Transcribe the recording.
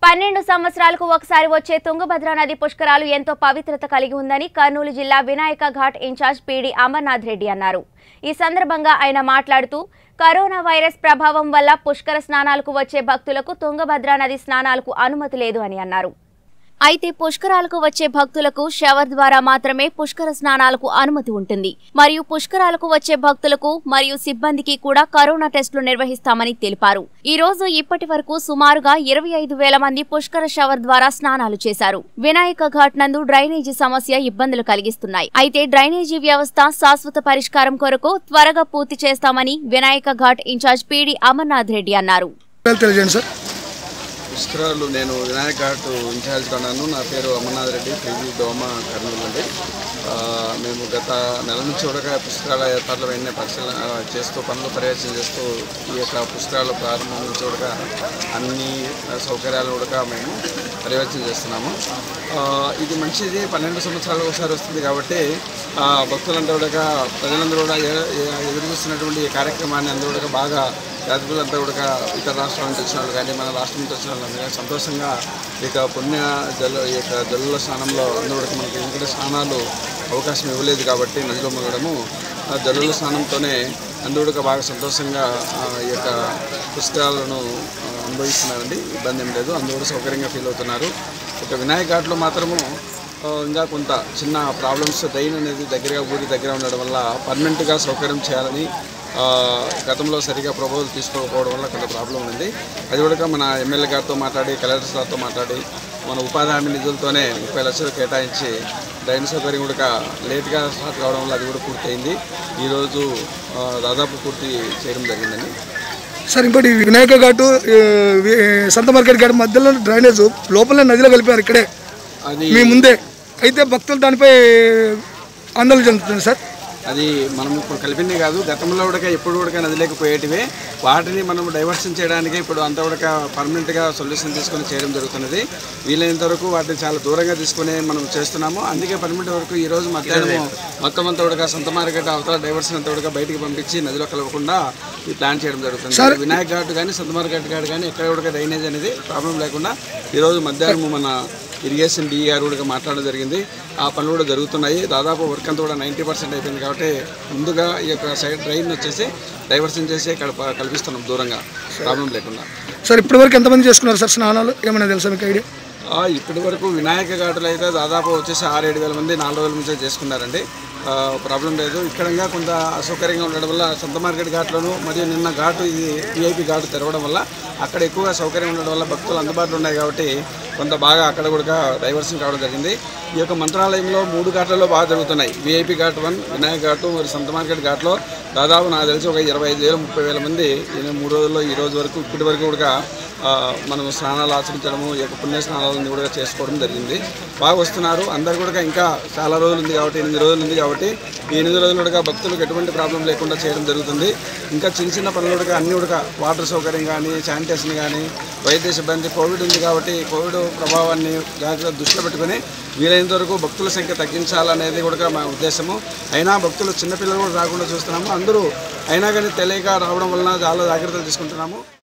పన్నెండు సంవత్సరాలకు ఒకసారి వచ్చే తుంగభద్ర నది పుష్కరాలు ఎంతో పవిత్రత కలిగి ఉందని కర్నూలు జిల్లా వినాయక ఘాట్ ఇన్ఛార్జ్ పీడి అమర్నాథ్ రెడ్డి అన్నారు ఈ సందర్భంగా ఆయన మాట్లాడుతూ కరోనా వైరస్ ప్రభావం వల్ల పుష్కర స్నానాలకు వచ్చే భక్తులకు తుంగభద్ర నది స్నానాలకు అనుమతి లేదు అని అన్నారు అయితే పుష్కరాలకు వచ్చే భక్తులకు షవర్ ద్వారా మాత్రమే పుష్కర స్నానాలకు అనుమతి ఉంటుంది మరియు పుష్కరాలకు వచ్చే భక్తులకు మరియు సిబ్బందికి కూడా కరోనా టెస్టులు నిర్వహిస్తామని తెలిపారు ఈ రోజు ఇప్పటి వరకు సుమారుగా ఇరవై ఐదు వేల మంది పుష్కర షవర్ ద్వారా స్నానాలు చేశారు వినాయక ఘాట్ నందు డ్రైనేజీ సమస్య ఇబ్బందులు కలిగిస్తున్నాయి అయితే డ్రైనేజీ వ్యవస్థ శాశ్వత పరిష్కారం కొరకు త్వరగా పూర్తి చేస్తామని వినాయక ఘాట్ ఇన్ఛార్జ్ పీడి అమర్నాథ్ రెడ్డి అన్నారు పేరు తెలియజేయండి సార్ పుష్కరాలు నేను వినాయక ఘాట్ ఇన్ఛార్జ్ కొన్నాను నా పేరు అమర్నాథ్ రెడ్డి పీజీ దోమ కర్నూలు అండి ఆ, మేము గత నెల నుంచి కూడా పుష్కరాల ఏర్పాట్ల వెంటనే పరిశీలన ఆ, చేస్తూ పనులు పర్యవేక్షణ చేస్తూ ఈ యొక్క పుష్కరాల ప్రారంభం నుంచి కూడా అన్ని సౌకర్యాలు కూడా మేము పర్యవేక్షణ చేస్తున్నాము ఆ, ఇది మంచిది పన్నెండు సంవత్సరాలు ఒకసారి వస్తుంది కాబట్టి ఆ, భక్తులంతా కూడా ప్రజలందరూ కూడా ఎ- ఎ- ఎదురు చూస్తున్నటువంటి ఈ కార్యక్రమాన్ని అందరూ కూడా బాగా యాత్రికులంతా కూడా ఇతర రాష్ట్రాల నుంచి వచ్చిన వాళ్ళు కానీ మన రాష్ట్రం నుంచి వచ్చిన వాళ్ళు కానీ సంతోషంగా ఇక పుణ్య జల ఈ యొక్క జల్లుల స్నానంలో అందరూ కూడా మనకి ఎందుకంటే స్నానాలు అవకాశం ఇవ్వలేదు కాబట్టి నదిలో మునగడము ఆ జల్లుల స్నానంతోనే అందరూ కూడా బాగా సంతోషంగా ఆ, ఈ యొక్క పుస్తకాలను ఆ, అనుభవిస్తున్నారండి ఇబ్బంది ఏం లేదు అందరూ కూడా సౌకర్యంగా ఫీల్ అవుతున్నారు ఇక వినాయక ఘాట్లో మాత్రము ఆ, ఇంకా కొంత చిన్న ప్రాబ్లమ్స్ డ్రైన్ అనేది దగ్గరగా ఊరి దగ్గర ఉండడం వల్ల పర్మనెంట్గా సౌకర్యం చేయాలని ఆ, గతంలో సరిగా ప్రపోజల్ తీసుకోకపోవడం వల్ల కొంత ప్రాబ్లం ఉంది అది కూడా మన ఎమ్మెల్యే గారితో మాట్లాడి కలెక్టర్ సార్తో మాట్లాడి మన ఉపాధి హామీ నిధులతోనే ముప్పై లక్షలు కేటాయించి డ్రైన్ సౌకర్యం కూడా లేట్గా స్టార్ట్ కావడం వల్ల అది కూడా పూర్తయింది ఈరోజు ఆ, దాదాపు పూర్తి చేయడం జరిగిందండి సార్ ఇంకోటి వినాయక ఘాటు ఆ, వి- సంత మార్కెట్ ఘాట్ మధ్యలో డ్రైనేజ్ లోపలనే నదిలో కలిపారు ఇక్కడే అది మీ ముందే అయితే భక్తులు దానిపై ఆందోళన చెందుతున్నారు సార్ అది మనం ఇప్పుడు కలిపిందే కాదు గతంలో కూడా ఎప్పుడు కూడా నదిలోకి పోయేటివే వాటిని మనం డైవర్షన్ చేయడానికి ఇప్పుడు అంతా కూడా పర్మనెంట్గా సొల్యూషన్ తీసుకొని చేయడం జరుగుతున్నది వీలైనంత వరకు వాటిని చాలా దూరంగా తీసుకొని మనం చేస్తున్నాము అందుకే పర్మనెంట్ వరకు ఈ రోజు మధ్యాహ్నం మొత్తం అంతా కూడా సొంత మార్కెట్ అవతల డైవర్షన్ అంతా కూడా బయటికి పంపించి నదిలో కలవకుండా ఈ ప్లాన్ చేయడం జరుగుతుంది వినాయక్ ఘాట్ కానీ సొంత మార్కెట్ ఘాట్ కానీ ఎక్కడ కూడా డ్రైనేజ్ అనేది ప్రాబ్లం లేకుండా ఈరోజు మధ్యాహ్నం మన ఇరిగేషన్ డిఈ గారు కూడా మాట్లాడడం జరిగింది ఆ పనులు కూడా జరుగుతున్నాయి దాదాపు వర్క్ అంతా కూడా నైంటీ పర్సెంట్ అయిపోయింది కాబట్టి ముందుగా ఈ యొక్క సైడ్ డ్రైన్ వచ్చేసి డైవర్షన్ చేసి ఇక్కడ ప- కల్పిస్తున్నాం దూరంగా ప్రాబ్లం లేకుండా సార్ ఇప్పటివరకు ఎంతమంది చేసుకున్నారు సార్ స్నానాలు ఏమైనా తెలుసా మీకు ఐడియా ఆ, ఇప్పటి వరకు వినాయక ఘాటులు అయితే దాదాపు వచ్చేసి ఆరు ఏడు వేల మంది నాలుగు రోజుల నుంచి చేసుకున్నారండి ఆ, ప్రాబ్లం లేదు ఇక్కడంగా కొంత అసౌకర్యంగా ఉండడం వల్ల సొంత మార్కెట్ ఘాట్లను మరియు నిన్న ఘాటు ఇది విఐపి ఘాటు తెరవడం వల్ల అక్కడ ఎక్కువగా సౌకర్యం ఉండడం వల్ల భక్తులు అందుబాటులో ఉన్నాయి కాబట్టి కొంత బాగా అక్కడ కూడా డైవర్షన్ కావడం జరిగింది ఈ యొక్క మంత్రాలయంలో మూడు ఘాట్లలో బాగా జరుగుతున్నాయి విఐపి ఘాట్ వన్ వినాయక ఘాటు మరియు సంత మార్కెట్ ఘాట్లో దాదాపు నాకు తెలిసి ఒక ఇరవై ఐదు వేలు ముప్పై వేల మంది ఈ మూడు రోజుల్లో ఈ రోజు వరకు ఇప్పటి వరకు కూడా ఆ, మనం స్నానాలు ఆచరించడము ఈ యొక్క పుణ్య స్నానాలను కూడా చేసుకోవడం జరిగింది బాగా వస్తున్నారు అందరు కూడా ఇంకా చాలా రోజులు ఉంది కాబట్టి ఎనిమిది రోజులు ఉంది కాబట్టి ఈ ఎనిమిది రోజులు కూడా భక్తులకు ఎటువంటి ప్రాబ్లం లేకుండా చేయడం జరుగుతుంది ఇంకా చిన్న చిన్న పనులు కూడా అన్ని కూడా వాటర్ సౌకర్యం కానీ శానిటేషన్ కానీ వైద్య సిబ్బంది కోవిడ్ ఉంది కాబట్టి కోవిడ్ ప్రభావాన్ని జాగ్రత్త దృష్టిలో పెట్టుకొని వీలైనంత వరకు భక్తుల సంఖ్య తగ్గించాలనేది కూడా మా ఉద్దేశము అయినా భక్తులు చిన్నపిల్లలు కూడా రాకుండా చూస్తున్నాము అందరూ అయినా కానీ తెలియక రావడం వలన చాలా జాగ్రత్తలు తీసుకుంటున్నాము